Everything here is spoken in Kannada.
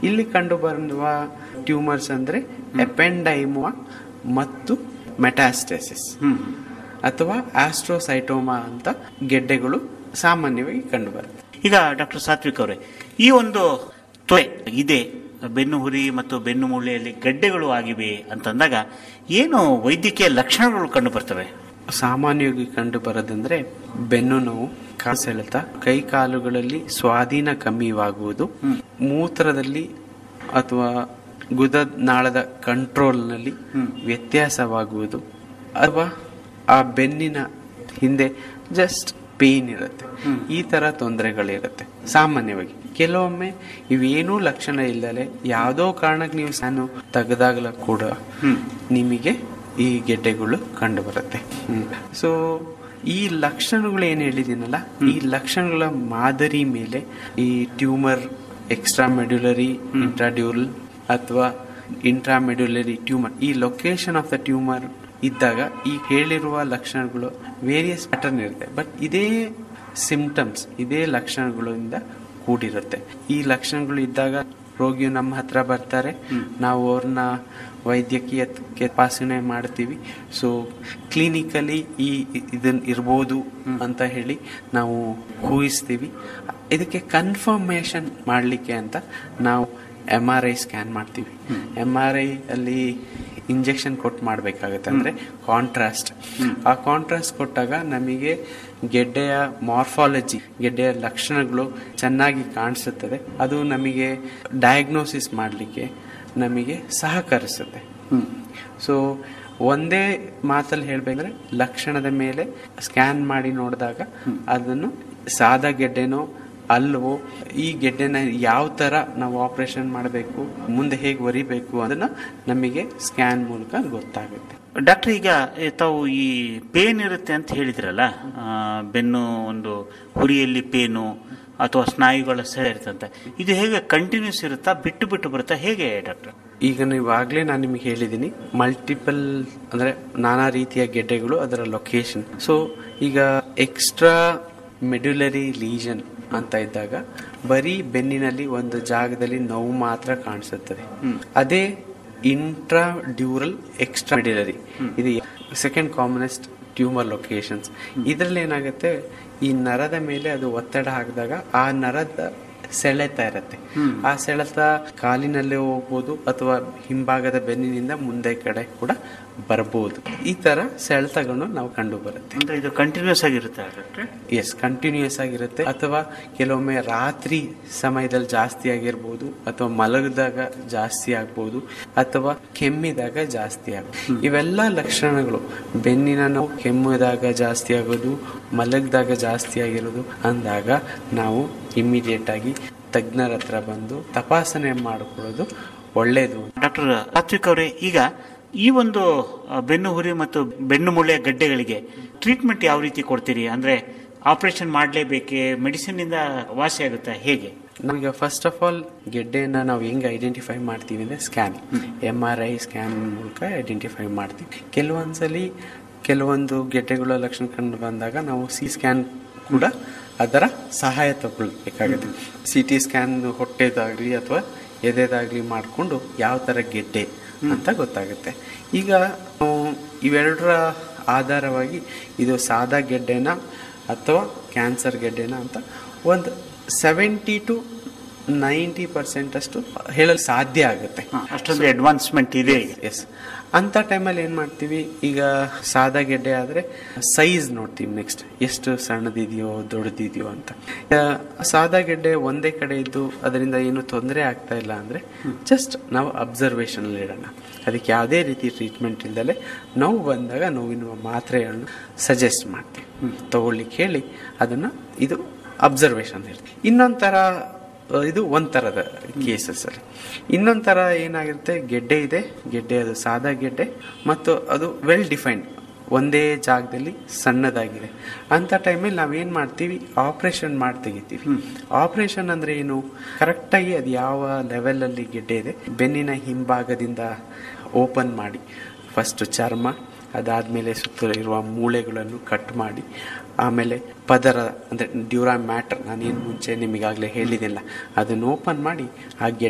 ಇಲ್ಲಿ ಕಂಡು ಬರುವ ಟ್ಯೂಮರ್ಸ್ ಅಂದ್ರೆ ಎಪೆಂಡೈಮಾ ಮತ್ತು ಮೆಟಾಸ್ಟೆಸಿಸ್ ಅಥವಾ ಆಸ್ಟ್ರೋಸೈಟೋಮಾ ಅಂತ ಗೆಡ್ಡೆಗಳು ಸಾಮಾನ್ಯವಾಗಿ ಕಂಡುಬರುತ್ತೆ ಈಗ ಡಾಕ್ಟರ್ ಸಾತ್ವಿಕ್ ಅವರೇ ಈ ಒಂದು ತೊರೆ ಇದೆ ಬೆನ್ನು ಹುರಿ ಮತ್ತು ಬೆನ್ನು ಮೂಳೆಯಲ್ಲಿ ಗಡ್ಡೆಗಳು ಆಗಿವೆ ಅಂತಂದಾಗ ಏನು ವೈದ್ಯಕೀಯ ಲಕ್ಷಣಗಳು ಕಂಡು ಬರ್ತವೆ ಸಾಮಾನ್ಯವಾಗಿ ಕಂಡು ಬರೋದಂದ್ರೆ ಬೆನ್ನು ನೋವು ಕಾಲು ಸೆಳೆತ ಕೈ ಕಾಲುಗಳಲ್ಲಿ ಸ್ವಾಧೀನ ಕಮ್ಮಿಯಾಗುವುದು ಮೂತ್ರದಲ್ಲಿ ಅಥವಾ ಗುದನಾಳದ ಕಂಟ್ರೋಲ್ನಲ್ಲಿ ವ್ಯತ್ಯಾಸವಾಗುವುದು ಅಥವಾ ಆ ಬೆನ್ನಿನ ಹಿಂದೆ ಜಸ್ಟ್ ಪೇನ್ ಇರುತ್ತೆ ಈ ತರ ತೊಂದರೆಗಳಿರುತ್ತೆ ಸಾಮಾನ್ಯವಾಗಿ ಕೆಲವೊಮ್ಮೆ ಇವೇನೂ ಲಕ್ಷಣ ಇಲ್ಲದೆ ಯಾವುದೋ ಕಾರಣಕ್ಕೆ ನೀವು ಸ್ಯಾನು ತೆಗೆದಾಗಲ ಕೂಡ ನಿಮಗೆ ಈ ಗೆಡ್ಡೆಗಳು ಕಂಡು ಬರುತ್ತೆ ಸೊ ಈ ಲಕ್ಷಣಗಳು ಏನ್ ಹೇಳಿದ್ದೀನಲ್ಲ ಈ ಲಕ್ಷಣಗಳ ಮಾದರಿ ಮೇಲೆ ಈ ಟ್ಯೂಮರ್ ಎಕ್ಸ್ಟ್ರಾ ಮೆಡ್ಯುಲರಿ ಇಂಟ್ರಾಡ್ಯೂರಲ್ ಅಥವಾ ಇಂಟ್ರಾಮೆಡ್ಯುಲರಿ ಟ್ಯೂಮರ್ ಈ ಲೊಕೇಶನ್ ಆಫ್ ದ ಟ್ಯೂಮರ್ ಇದ್ದಾಗ ಈ ಹೇಳಿರುವ ಲಕ್ಷಣಗಳು ವೇರಿಯಸ್ ಪ್ಯಾಟರ್ನ್ ಇರುತ್ತೆ ಬಟ್ ಇದೇ ಸಿಂಪ್ಟಮ್ಸ್ ಇದೇ ಲಕ್ಷಣಗಳಿಂದ ಕೂಡಿರುತ್ತೆ ಈ ಲಕ್ಷಣಗಳು ಇದ್ದಾಗ ರೋಗಿಯು ನಮ್ಮ ಹತ್ರ ಬರ್ತಾರೆ ನಾವು ಅವ್ರನ್ನ ವೈದ್ಯಕೀಯ ತಪಾಸಣೆ ಮಾಡ್ತೀವಿ ಸೊ ಕ್ಲಿನಿಕಲಿ ಈ ಇದನ್ ಇರ್ಬೋದು ಅಂತ ಹೇಳಿ ನಾವು ಊಹಿಸ್ತೀವಿ ಇದಕ್ಕೆ ಕನ್ಫರ್ಮೇಶನ್ ಮಾಡಲಿಕ್ಕೆ ಅಂತ ನಾವು ಎಮ್ ಆರ್ ಐ ಸ್ಕ್ಯಾನ್ ಮಾಡ್ತೀವಿ ಎಮ್ ಆರ್ ಐ ಅಲ್ಲಿ ಇಂಜೆಕ್ಷನ್ ಕೊಟ್ಟು ಮಾಡಬೇಕಾಗುತ್ತೆ ಅಂದ್ರೆ ಕಾಂಟ್ರಾಸ್ಟ್ ಆ ಕಾಂಟ್ರಾಸ್ಟ್ ಕೊಟ್ಟಾಗ ನಮಗೆ ಗೆಡ್ಡೆಯ ಮಾರ್ಫಾಲಜಿ ಗೆಡ್ಡೆಯ ಲಕ್ಷಣಗಳು ಚೆನ್ನಾಗಿ ಕಾಣಿಸುತ್ತದೆ ಅದು ನಮಗೆ ಡಯಾಗ್ನೋಸಿಸ್ ಮಾಡಲಿಕ್ಕೆ ನಮಗೆ ಸಹಕರಿಸುತ್ತೆ ಸೊ ಒಂದೇ ಮಾತಲ್ಲಿ ಹೇಳ್ಬೇಕಂದ್ರೆ ಲಕ್ಷಣದ ಮೇಲೆ ಸ್ಕ್ಯಾನ್ ಮಾಡಿ ನೋಡಿದಾಗ ಅದನ್ನು ಸಾದಾ ಗೆಡ್ಡೆನೋ ಅಲ್ವೋ ಈ ಗೆಡ್ಡೆನ ಯಾವ ತರ ನಾವು ಆಪರೇಷನ್ ಮಾಡಬೇಕು ಮುಂದೆ ಹೇಗೆ ವರಿಬೇಕು ಅದನ್ನ ನಮಗೆ ಸ್ಕ್ಯಾನ್ ಮೂಲಕ ಗೊತ್ತಾಗುತ್ತೆ ಡಾಕ್ಟರ್ ಈಗ ಏ, ತಾವು ಈ ಪೇನ್ ಇರುತ್ತೆ ಅಂತ ಹೇಳಿದ್ರಲ್ಲ ಆ, ಬೆನ್ನು ಒಂದು ಹುರಿಯಲ್ಲಿ ಪೇನು ಅಥವಾ ಸ್ನಾಯುಗಳ ಸೆಳೆ ಇರುತ್ತಂತೆ ಇದು ಹೇಗೆ ಕಂಟಿನ್ಯೂಸ್ ಇರುತ್ತಾ ಬಿಟ್ಟು ಬಿಟ್ಟು ಬರುತ್ತಾ ಹೇಗೆ ಡಾಕ್ಟರ್ ಈಗ ನೀವಾಗ್ಲೇ ನಾನು ನಿಮಗೆ ಹೇಳಿದ್ದೀನಿ ಮಲ್ಟಿಪಲ್ ಅಂದ್ರೆ ನಾನಾ ರೀತಿಯ ಗೆಡ್ಡೆಗಳು ಅದರ ಲೊಕೇಶನ್ ಸೊ ಈಗ ಎಕ್ಸ್ಟ್ರಾ ಮೆಡ್ಯುಲರಿ ಲೀಜನ್ ಅಂತ ಇದ್ದಾಗ ಬರೀ ಬೆನ್ನಿನಲ್ಲಿ ಒಂದು ಜಾಗದಲ್ಲಿ ನೋವು ಮಾತ್ರ ಕಾಣಿಸುತ್ತದೆ ಅದೇ ಇಂಟ್ರಾ ಡ್ಯೂರಲ್ ಎಕ್ಸ್ಟ್ರಾ ಮೆಡ್ಯುಲರಿ ಇದು ಸೆಕೆಂಡ್ ಕಾಮನೆಸ್ಟ್ ಟ್ಯೂಮರ್ ಲೊಕೇಶನ್ಸ್ ಇದರಲ್ಲಿ ಏನಾಗುತ್ತೆ ಈ ನರದ ಮೇಲೆ ಅದು ಒತ್ತಡ ಹಾಕಿದಾಗ ಆ ನರದ ಸೆಳೆತ ಇರುತ್ತೆ ಆ ಸೆಳೆತ ಕಾಲಿನಲ್ಲೇ ಹೋಗ್ಬೋದು ಅಥವಾ ಹಿಂಭಾಗದ ಬೆನ್ನಿನಿಂದ ಮುಂದೆ ಕಡೆ ಕೂಡ ಬರ್ಬೋದು ಈ ತರ ಸೆಳೆತಗಳನ್ನು ನಾವು ಕಂಡು ಬರುತ್ತೆ ಅಂದ್ರೆ ಇದು ಕಂಟಿನ್ಯೂಸ್ ಆಗಿರುತ್ತೆ ಡಾಕ್ಟ್ರೆ ಎಸ್ ಕಂಟಿನ್ಯೂಸ್ ಆಗಿರುತ್ತೆ ಅಥವಾ ಕೆಲವೊಮ್ಮೆ ರಾತ್ರಿ ಸಮಯದಲ್ಲಿ ಜಾಸ್ತಿ ಆಗಿರ್ಬೋದು ಅಥವಾ ಮಲಗಿದಾಗ ಜಾಸ್ತಿ ಆಗ್ಬೋದು ಅಥವಾ ಕೆಮ್ಮಿದಾಗ ಜಾಸ್ತಿ ಆಗ್ಬೋದು ಇವೆಲ್ಲ ಲಕ್ಷಣಗಳು ಬೆನ್ನಿನ ನೋವು ಕೆಮ್ಮಿದಾಗ ಜಾಸ್ತಿ ಆಗೋದು ಮಲಗಿದಾಗ ಜಾಸ್ತಿ ಆಗಿರೋದು ಅಂದಾಗ ನಾವು ಇಮಿಡಿಯೇಟ್ ಆಗಿ ತಜ್ಞರ ಹತ್ರ ಬಂದು ತಪಾಸಣೆ ಮಾಡಿಕೊಳ್ಳೋದು ಒಳ್ಳೇದು ಡಾಕ್ಟರ್ ಸಾತ್ವಿಕ್ ಅವರೇ ಈಗ ಈ ಒಂದು ಆ, ಬೆನ್ನು ಹುರಿ ಮತ್ತು ಬೆನ್ನು ಮುಳ್ಳೆಯ ಗಡ್ಡೆಗಳಿಗೆ ಟ್ರೀಟ್ಮೆಂಟ್ ಯಾವ ರೀತಿ ಕೊಡ್ತೀರಿ ಅಂದ್ರೆ ಆಪರೇಷನ್ ಮಾಡಲೇಬೇಕೆ ಮೆಡಿಸಿನ್ ಇಂದ ವಾಸಿ ಆಗುತ್ತಾ ಹೇಗೆ ನಾವೀಗ ಫಸ್ಟ್ ಆಫ್ ಆಲ್ ಗೆಡ್ಡೆಯನ್ನ ನಾವು ಹೆಂಗ್ ಐಡೆಂಟಿಫೈ ಮಾಡ್ತೀವಿ ಅಂದ್ರೆ scan M R I scan ಮೂಲಕ ಐಡೆಂಟಿಫೈ ಮಾಡ್ತೀವಿ ಕೆಲವೊಂದ್ಸಲಿ ಕೆಲವೊಂದು ಗೆಡ್ಡೆಗಳ ಲಕ್ಷಣ ಕಂಡು ಬಂದಾಗ ನಾವು ಸಿ ಸ್ಕ್ಯಾನ್ ಕೂಡ ಅದರ ಸಹಾಯ ತಗೊಳ್ಬೇಕಾಗುತ್ತೆ ಸಿ ಟಿ ಸ್ಕ್ಯಾನ್ ಹೊಟ್ಟೆದಾಗ್ಲಿ ಅಥವಾ ಎದೆದಾಗ್ಲಿ ಮಾಡಿಕೊಂಡು ಯಾವ ತರ ಗೆಡ್ಡೆ ಅಂತ ಗೊತ್ತಾಗುತ್ತೆ ಈಗ ನಾವು ಇವೆರಡರ ಆಧಾರವಾಗಿ ಇದು ಸಾದಾ ಗೆಡ್ಡೆನ ಅಥವಾ ಕ್ಯಾನ್ಸರ್ ಗೆಡ್ಡೆನ ಅಂತ ಒಂದು ಸೆವೆಂಟಿ ಟು ನೈಂಟಿ ಪರ್ಸೆಂಟ್ ಅಷ್ಟು ಹೇಳಲು ಸಾಧ್ಯ ಆಗುತ್ತೆ ಅಷ್ಟೊಂದು ಅಡ್ವಾನ್ಸ್ಮೆಂಟ್ ಇದೆ ಈಗ ಎಸ್ ಅಂತ ಟೈಮಲ್ಲಿ ಏನು ಮಾಡ್ತೀವಿ ಈಗ ಸಾದಾ ಗೆಡ್ಡೆ ಆದರೆ ಸೈಜ್ ನೋಡ್ತೀವಿ ನೆಕ್ಸ್ಟ್ ಎಷ್ಟು ಸಣ್ಣದಿದೆಯೋ ದೊಡ್ಡದಿದೆಯೋ ಅಂತ ಆ, ಸಾದಾ ಗೆಡ್ಡೆ ಒಂದೇ ಕಡೆ ಇದ್ದು ಅದರಿಂದ ಏನು ತೊಂದರೆ ಆಗ್ತಾ ಇಲ್ಲ ಅಂದರೆ ಜಸ್ಟ್ ನಾವು ಅಬ್ಸರ್ವೇಷನ್ ಇಡೋಣ ಅದಕ್ಕೆ ಯಾವುದೇ ರೀತಿ ಟ್ರೀಟ್ಮೆಂಟ್ ಇಲ್ದಲೆ ನೋವು ಬಂದಾಗ ನೋವಿನ ಮಾತ್ರೆಗಳನ್ನು ಸಜೆಸ್ಟ್ ಮಾಡ್ತೀವಿ ತಗೊಳ್ಳಿಕ್ಕೆ ಹೇಳಿ ಅದನ್ನು ಇದು ಅಬ್ಸರ್ವೇಷನ್ ಹೇಳ್ತೀವಿ ಇನ್ನೊಂಥರ ಆ, ಇದು ಒಂಥರದ ಕೇಸಸ್ ಅಲ್ಲಿ ಇನ್ನೊಂದ್ ತರ ಏನಾಗಿರುತ್ತೆ ಗೆಡ್ಡೆ ಇದೆ ಗೆಡ್ಡೆ ಅದು ಸಾದಾ ಗೆಡ್ಡೆ ಮತ್ತು ಅದು ವೆಲ್ ಡಿಫೈನ್ಡ್ ಒಂದೇ ಜಾಗದಲ್ಲಿ ಸಣ್ಣದಾಗಿದೆ ಅಂತ ಟೈಮಲ್ಲಿ ನಾವೇನ್ ಮಾಡ್ತೀವಿ ಆಪರೇಷನ್ ಮಾಡಿ ತೆಗಿತೀವಿ ಆಪರೇಷನ್ ಅಂದ್ರೆ ಏನು ಕರೆಕ್ಟಾಗಿ ಅದು ಯಾವ ಲೆವೆಲ್ ಅಲ್ಲಿ ಗೆಡ್ಡೆ ಇದೆ ಬೆನ್ನಿನ ಹಿಂಭಾಗದಿಂದ ಓಪನ್ ಮಾಡಿ ಫಸ್ಟ್ ಚರ್ಮ ಅದಾದ್ಮೇಲೆ ಸುತ್ತಲೂ ಇರುವ ಮೂಳೆಗಳನ್ನು ಕಟ್ ಮಾಡಿ ಆಮೇಲೆ ಪದರ ಅಂದ್ರೆ ಡ್ಯೂರಾ ಮ್ಯಾಟರ್ ನಾನೇನು ಮುಂಚೆ ನಿಮಗಾಗಲೇ ಹೇಳಿದಿಲ್ಲ ಅದನ್ನು ಓಪನ್ ಮಾಡಿ ಆ